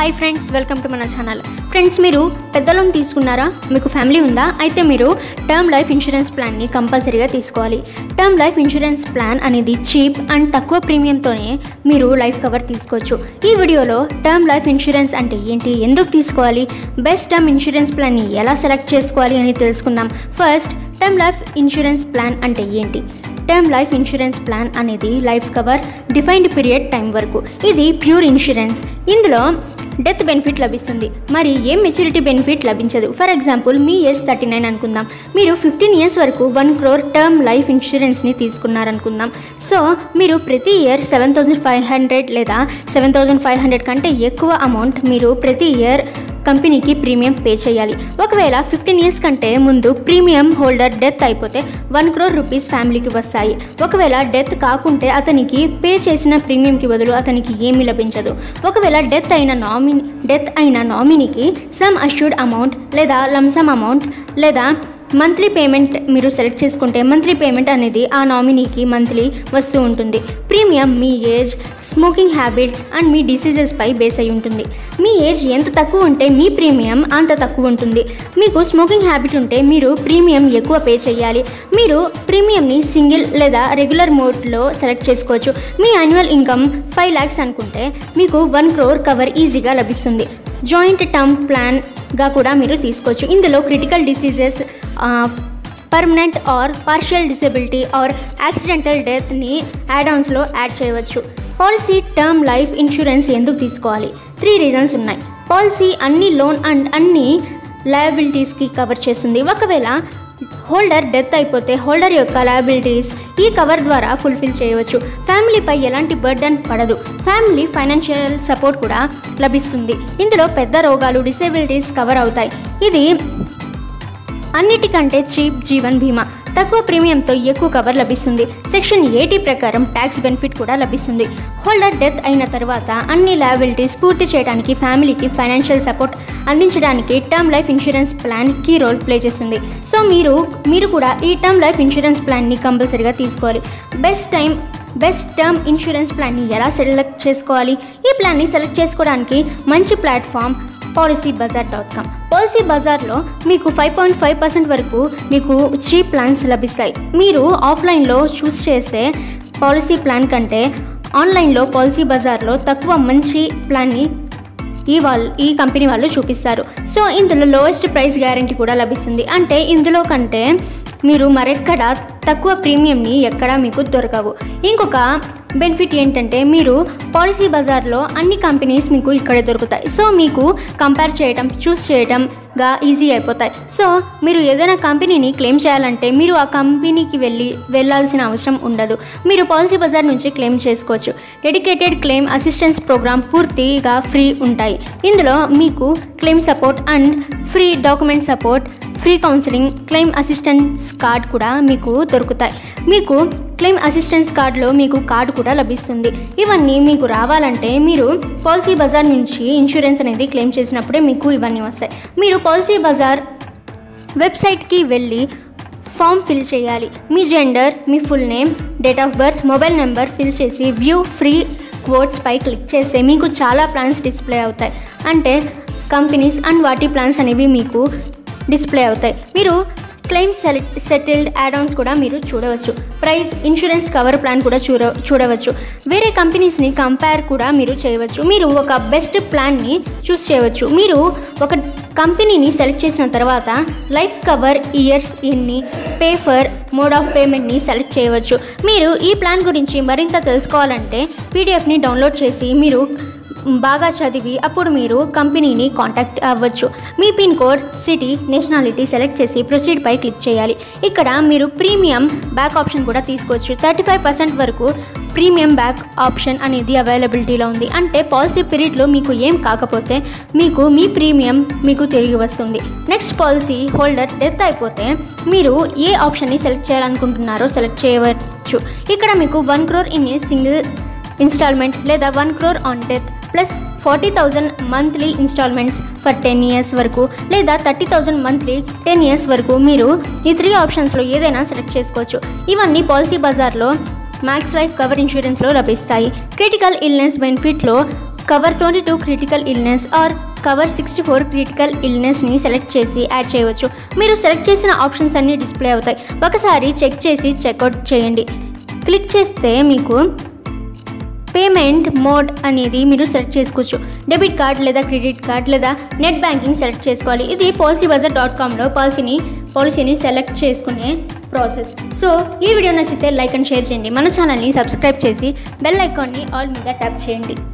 hi friends welcome to మన channel friends మీరు పెద్ద లోన్ తీసుకున్నారా మీకు ఫ్యామిలీ ఉందా అయితే మీరు టర్మ్ లైఫ్ ఇన్సూరెన్స్ ప్లాన్ని కంపల్సరీగా తీసుకోవాలి టర్మ్ లైఫ్ ఇన్సూరెన్స్ ప్లాన్ అనేది చీప్ అండ్ తక్కువ ప్రీమియంతోనే మీరు లైఫ్ కవర్ తీసుకోవచ్చు ఈ వీడియోలో టర్మ్ లైఫ్ ఇన్సూరెన్స్ అంటే ఏంటి ఎందుకు తీసుకోవాలి బెస్ట్ టర్మ్ ఇన్సూరెన్స్ ప్లాన్ని ఎలా సెలెక్ట్ చేసుకోవాలి అని తెలుసుకుందాం first term life insurance plan అంటే ఏంటి టర్మ్ లైఫ్ ఇన్సూరెన్స్ ప్లాన్ అనేది life cover defined period time వరకు ఇది ప్యూర్ ఇన్సూరెన్స్ ఇందులో డెత్ బెనిఫిట్ లభిస్తుంది మరి ఏం మెచ్యూరిటీ బెనిఫిట్ లభించదు ఫర్ ఎగ్జాంపుల్ మీ ఏజ్ థర్టీ నైన్ అనుకుందాం మీరు ఫిఫ్టీన్ ఇయర్స్ వరకు వన్ క్రోర్ టర్మ్ లైఫ్ ఇన్సూరెన్స్ని తీసుకున్నారనుకుందాం సో మీరు ప్రతి year seven thousand five hundred లేదా సెవెన్ థౌజండ్ ఫైవ్ హండ్రెడ్ కంటే ఎక్కువ అమౌంట్ మీరు ప్రతి ఇయర్ కంపెనీకి ప్రీమియం పే చేయాలి ఒకవేళ ఫిఫ్టీన్ ఇయర్స్ కంటే ముందు ప్రీమియం హోల్డర్ డెత్ అయిపోతే వన్ క్రోర్ రూపీస్ ఫ్యామిలీకి వస్తాయి ఒకవేళ డెత్ కాకుంటే అతనికి పే చేసిన ప్రీమియంకి బదులు అతనికి ఏమీ లభించదు ఒకవేళ డెత్ అయిన నామినీ డెత్ అయిన నామినీకి సమ్ అష్యూర్డ్ అమౌంట్ లేదా లంసమ్ అమౌంట్ లేదా మంత్లీ పేమెంట్ మీరు సెలెక్ట్ చేసుకుంటే మంత్లీ పేమెంట్ అనేది ఆ నామినీకి మంత్లీ వస్తూ ఉంటుంది ప్రీమియం మీ ఏజ్ స్మోకింగ్ హ్యాబిట్స్ అండ్ మీ డిసీజెస్ పై బేస్ అయి ఉంటుంది మీ ఏజ్ ఎంత తక్కువ ఉంటే మీ ప్రీమియం అంత తక్కువ ఉంటుంది మీకు స్మోకింగ్ హ్యాబిట్ ఉంటే మీరు ప్రీమియం ఎక్కువ పే చేయాలి మీరు ప్రీమియంని సింగిల్ లేదా రెగ్యులర్ మోడ్లో సెలెక్ట్ చేసుకోవచ్చు మీ యాన్యువల్ ఇన్కమ్ ఫైవ్ ల్యాక్స్ అనుకుంటే మీకు వన్ క్రోర్ కవర్ ఈజీగా లభిస్తుంది జాయింట్ టర్మ్ ప్లాన్గా కూడా మీరు తీసుకోవచ్చు ఇందులో critical diseases permanent or partial disability or accidental డెత్ని యాడాన్స్లో యాడ్ చేయవచ్చు పాలసీ టర్మ్ లైఫ్ ఇన్సూరెన్స్ ఎందుకు తీసుకోవాలి త్రీ రీజన్స్ ఉన్నాయి పాలసీ అన్ని లోన్ అండ్ అన్ని లయబిలిటీస్కి కవర్ చేస్తుంది ఒకవేళ హోల్డర్ డెత్ అయిపోతే హోల్డర్ యొక్క లయబిలిటీస్ ఈ కవర్ ద్వారా ఫుల్ఫిల్ చేయవచ్చు ఫ్యామిలీపై ఎలాంటి బర్డన్ పడదు ఫ్యామిలీ ఫైనాన్షియల్ సపోర్ట్ కూడా లభిస్తుంది ఇందులో పెద్ద రోగాలు డిసేబిలిటీస్ కవర్ అవుతాయి ఇది అన్నిటికంటే చీప్ జీవన్ బీమా తక్కువ ప్రీమియంతో ఎక్కువ కవర్ లభిస్తుంది సెక్షన్ ఎయిటీ ప్రకారం ట్యాక్స్ బెనిఫిట్ కూడా లభిస్తుంది హోల్డర్ డెత్ అయిన తర్వాత అన్ని లయబిలిటీస్ పూర్తి చేయడానికి ఫ్యామిలీకి ఫైనాన్షియల్ సపోర్ట్ అందించడానికి term life insurance plan key role play చేస్తుంది సో మీరు మీరు కూడా ఈ టర్మ్ లైఫ్ ఇన్సూరెన్స్ ప్లాన్ని కంపల్సరీగా తీసుకోవాలి best time best term insurance ప్లాన్ని ఎలా సెలెక్ట్ చేసుకోవాలి ఈ ప్లాన్ని సెలెక్ట్ చేసుకోవడానికి మంచి platform Policy Bazaar dot com Policy బజార్లో మీకు ఫైవ్ పాయింట్ ఫైవ్ పర్సెంట్ వరకు మీకు చీప్ ప్లాన్స్ లభిస్తాయి మీరు ఆఫ్లైన్లో చూస్ చేసే పాలసీ ప్లాన్ కంటే ఆన్లైన్లో పాలసీ బజార్లో తక్కువ మంచి ప్లాన్ని ఈ వాళ్ళు ఈ కంపెనీ వాళ్ళు చూపిస్తారు సో ఇందులో లోయెస్ట్ ప్రైస్ గ్యారంటీ కూడా లభిస్తుంది అంటే ఇందులో కంటే మీరు మరెక్కడ తక్కువ ప్రీమియంని ఎక్కడా మీకు దొరకవు ఇంకొక బెనిఫిట్ ఏంటంటే మీరు పాలసీ బజార్లో అన్ని కంపెనీస్ మీకు ఇక్కడే దొరుకుతాయి సో మీకు కంపేర్ చేయటం చూస్ చేయటంగా ఈజీ అయిపోతాయి సో మీరు ఏదైనా కంపెనీని క్లెయిమ్ చేయాలంటే మీరు ఆ కంపెనీకి వెళ్ళి వెళ్ళాల్సిన అవసరం ఉండదు మీరు పాలసీ బజార్ నుంచి క్లెయిమ్ చేసుకోవచ్చు డెడికేటెడ్ క్లెయిమ్ అసిస్టెన్స్ ప్రోగ్రామ్ పూర్తిగా ఫ్రీ ఉంటాయి ఇందులో మీకు claim support and free document support free counselling claim assistance card కూడా మీకు దొరుకుతాయి మీకు క్లెయిమ్ అసిస్టెన్స్ కార్డులో మీకు కార్డు కూడా లభిస్తుంది ఇవన్నీ మీకు రావాలంటే మీరు పాలసీ బజార్ నుంచి ఇన్సూరెన్స్ అనేది క్లెయిమ్ చేసినప్పుడే మీకు ఇవన్నీ వస్తాయి మీరు పాలసీ బజార్ వెబ్సైట్కి వెళ్ళి ఫామ్ ఫిల్ చేయాలి మీ జెండర్ మీ full name date of birth mobile number fill చేసి వ్యూ ఫ్రీ క్వోట్స్ పై క్లిక్ చేస్తే మీకు చాలా ప్లాన్స్ డిస్ప్లే అవుతాయి అంటే కంపెనీస్ అండ్ వాటి ప్లాన్స్ అనేవి మీకు డిస్ప్లే అవుతాయి మీరు క్లెయిమ్ సెలెక్ట్ సెటిల్డ్ యాడాన్స్ కూడా మీరు చూడవచ్చు ప్రైస్ ఇన్సూరెన్స్ కవర్ ప్లాన్ కూడా చూడ చూడవచ్చు వేరే కంపెనీస్ని కంపేర్ కూడా మీరు చేయవచ్చు మీరు ఒక బెస్ట్ ప్లాన్ని చూస్ చేయవచ్చు మీరు ఒక కంపెనీని సెలెక్ట్ చేసిన తర్వాత లైఫ్ కవర్ ఇయర్స్ ఎన్ని పే ఫర్ మోడ్ ఆఫ్ పేమెంట్ని సెలెక్ట్ చేయవచ్చు మీరు ఈ ప్లాన్ గురించి మరింత తెలుసుకోవాలంటే పీడిఎఫ్ని డౌన్లోడ్ చేసి మీరు బాగా చదివి అప్పుడు మీరు కంపెనీని కాంటాక్ట్ అవ్వచ్చు మీ pin code city nationality select చేసి ప్రొసీడ్ పై క్లిక్ చేయాలి ఇక్కడ మీరు ప్రీమియం బ్యాక్ ఆప్షన్ కూడా తీసుకోవచ్చు థర్టీ ఫైవ్ పర్సెంట్ వరకు ప్రీమియం బ్యాక్ ఆప్షన్ అనేది అవైలబిలిటీలో ఉంది అంటే పాలసీ పీరియడ్లో మీకు ఏం కాకపోతే మీకు మీ ప్రీమియం మీకు తిరిగి వస్తుంది నెక్స్ట్ పాలసీ హోల్డర్ డెత్ అయిపోతే మీరు ఏ ఆప్షన్ని సెలెక్ట్ చేయాలనుకుంటున్నారో సెలెక్ట్ చేయవచ్చు ఇక్కడ మీకు one crore in a single instalment లేదా one crore on death plus forty thousand monthly instalments for ten years వరకు లేదా thirty thousand monthly ten years వరకు మీరు ఈ త్రీ ఆప్షన్స్లో ఏదైనా సెలెక్ట్ చేసుకోవచ్చు ఇవన్నీ పాలసీ బజార్లో మ్యాక్స్ లైఫ్ కవర్ ఇన్సూరెన్స్లో లభిస్తాయి క్రిటికల్ ఇల్నెస్ బెనిఫిట్లో cover twenty two critical illness or cover sixty four critical ఇల్నెస్ని సెలెక్ట్ చేసి యాడ్ చేయవచ్చు మీరు సెలెక్ట్ చేసిన ఆప్షన్స్ అన్నీ డిస్ప్లే అవుతాయి ఒకసారి చెక్ చేసి చెక్అవుట్ చేయండి క్లిక్ చేస్తే మీకు పేమెంట్ మోడ్ అనేది మీరు సెలెక్ట్ చేసుకోవచ్చు డెబిట్ కార్డ్ లేదా క్రెడిట్ కార్డ్ లేదా నెట్ బ్యాంకింగ్ సెలెక్ట్ చేసుకోవాలి ఇది పాలసీ బజార్ డాట్ కామ్లో పాలసీని పాలసీని సెలెక్ట్ చేసుకునే ప్రాసెస్ సో ఈ వీడియో నచ్చితే లైక్ అండ్ షేర్ చేయండి మన ఛానల్ని సబ్స్క్రైబ్ చేసి బెల్ ఐకాన్ని ఆల్ మీద ట్యాప్ చేయండి